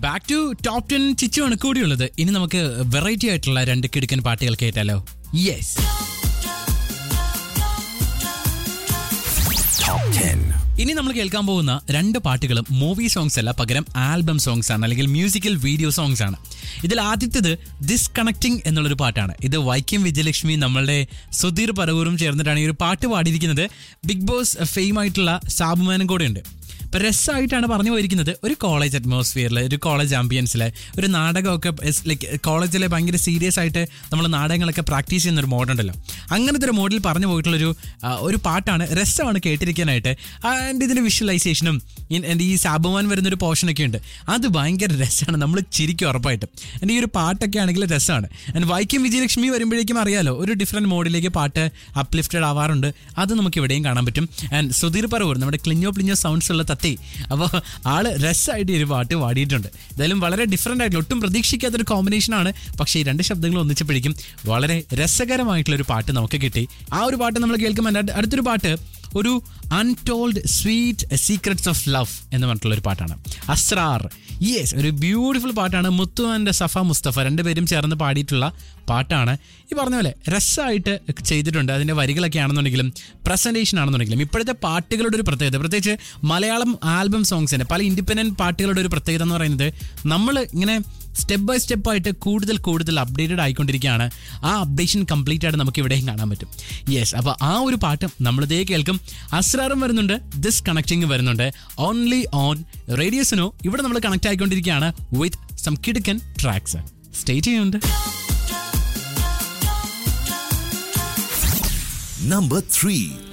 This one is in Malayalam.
ബാക്ക് ടു ടോപ്പ് ടെൻ ചിച്ചുവാണ് കൂടിയുള്ളത് ഇനി നമുക്ക് വെറൈറ്റി ആയിട്ടുള്ള രണ്ട് കിടുക്കൻ പാട്ടുകൾ കേട്ടാലോ യെസ് ഇനി നമ്മൾ കേൾക്കാൻ പോകുന്ന രണ്ട് പാട്ടുകളും മൂവി സോങ്സ് അല്ല പകരം ആൽബം സോങ്സ് ആണ് അല്ലെങ്കിൽ മ്യൂസിക്കൽ വീഡിയോ സോങ്സ് ആണ് ഇതിൽ ആദ്യത്തേത് ഡിസ്കണക്റ്റിംഗ് എന്നുള്ളൊരു പാട്ടാണ് ഇത് വൈക്കം വിജയലക്ഷ്മി നമ്മളുടെ സുധീർ പരവൂറും ചേർന്നിട്ടാണ് ഈ ഒരു പാട്ട് പാടിയിരിക്കുന്നത് ബിഗ് ബോസ് ഫെയിം ആയിട്ടുള്ള സാബുമാനും കൂടെ ഉണ്ട് ഇപ്പൊ രസമായിട്ടാണ് പറഞ്ഞു പോയിരിക്കുന്നത് ഒരു കോളേജ് അറ്റ്മോസ്ഫിയറിൽ ഒരു കോളേജ് ആംബിയൻസിൽ ഒരു നാടകമൊക്കെ ലൈക്ക് കോളേജിലെ ഭയങ്കര സീരിയസ് ആയിട്ട് നമ്മൾ നാടകങ്ങളൊക്കെ പ്രാക്ടീസ് ചെയ്യുന്ന ഒരു മോഡുണ്ടല്ലോ അങ്ങനത്തെ ഒരു മോഡിൽ പറഞ്ഞു പോയിട്ടുള്ളൊരു ആ, ഒരു പാട്ടാണ് രസമാണ് കേട്ടിരിക്കാനായിട്ട് ആൻഡ് ഇതിന്റെ വിഷ്വലൈസേഷനും എൻ്റെ ഈ സാബുമാൻ വരുന്നൊരു പോർഷനൊക്കെ ഉണ്ട് അത് ഭയങ്കര രസമാണ് നമ്മൾ ചിരിക്കും ഉറപ്പായിട്ടും എൻ്റെ ഈ ഒരു പാട്ടൊക്കെ ആണെങ്കിൽ രസമാണ് ആൻഡ് വൈക്കം വിജയലക്ഷ്മി വരുമ്പോഴേക്കും അറിയാലോ ഒരു ഡിഫറെൻറ്റ് മോഡിലേക്ക് പാട്ട് അപ്ലിഫ്റ്റഡ് ആവാറുണ്ട് അത് നമുക്ക് ഇവിടെയും കാണാൻ പറ്റും ആൻഡ് സുധീർ പറവൂർ നമ്മുടെ ക്ലിഞ്ഞോ പ്ലിഞ്ഞോ സൗണ്ട്സ് ഉള്ള തത്തി അപ്പോൾ ആള് രസമായിട്ട് ഈ ഒരു പാട്ട് പാടിയിട്ടുണ്ട് എന്തായാലും വളരെ ഡിഫറെൻ്റ് ആയിട്ടുള്ള ഒട്ടും പ്രതീക്ഷിക്കാത്തൊരു കോമ്പിനേഷനാണ് പക്ഷേ ഈ രണ്ട് ശബ്ദങ്ങൾ ഒന്നിച്ചപ്പോഴേക്കും വളരെ രസകരമായിട്ടുള്ള ഒരു പാട്ട് നമുക്ക് കിട്ടി ആ ഒരു പാട്ട് നമ്മൾ കേൾക്കുമ്പോൾ അടു- അടുത്തൊരു പാട്ട് ഒരു untold sweet secrets of love എന്ന് പറഞ്ഞിട്ടുള്ള ഒരു പാട്ടാണ് അസ്രാർ യെസ് ഒരു ബ്യൂട്ടിഫുൾ പാട്ടാണ് മുത്തു ആൻഡ് സഫ മുസ്തഫ രണ്ടുപേരും ചേർന്ന് പാടിയിട്ടുള്ള പാട്ടാണ് ഈ പറഞ്ഞ പോലെ രസമായിട്ട് ചെയ്തിട്ടുണ്ട് അതിൻ്റെ വരികളൊക്കെ ആണെന്നുണ്ടെങ്കിലും പ്രസൻറ്റേഷൻ ആണെന്നുണ്ടെങ്കിലും ഇപ്പോഴത്തെ പാട്ടുകളുടെ ഒരു പ്രത്യേകത പ്രത്യേകിച്ച് മലയാളം ആൽബം സോങ്സിൻ്റെ പല ഇൻഡിപെൻഡൻറ്റ് പാട്ടുകളുടെ ഒരു പ്രത്യേകത എന്ന് പറയുന്നത് നമ്മൾ ഇങ്ങനെ സ്റ്റെപ്പ് ബൈ സ്റ്റെപ്പ് ആയിട്ട് കൂടുതൽ കൂടുതൽ അപ്ഡേറ്റഡ് ആയിക്കൊണ്ടിരിക്കുകയാണ് ആ അപ്ഡേഷൻ കംപ്ലീറ്റ് ആയിട്ട് നമുക്ക് ഇവിടെയും കാണാൻ പറ്റും യെസ് അപ്പോൾ ആ ഒരു പാട്ട് നമ്മളിതേ കേൾക്കും അസ്രാറും വരുന്നുണ്ട് ദിസ് കണക്റ്റിംഗ് വരുന്നുണ്ട് ഓൺലി ഓൺ റേഡിയോസിനോ ഇവിടെ നമ്മൾ കണക്ട് ആയിക്കൊണ്ടിരിക്കുകയാണ് വിത്ത് സം കിടുക്കൻ ട്രാക്സ് സ്റ്റേ ചെയ്യുന്നുണ്ട് Number 3.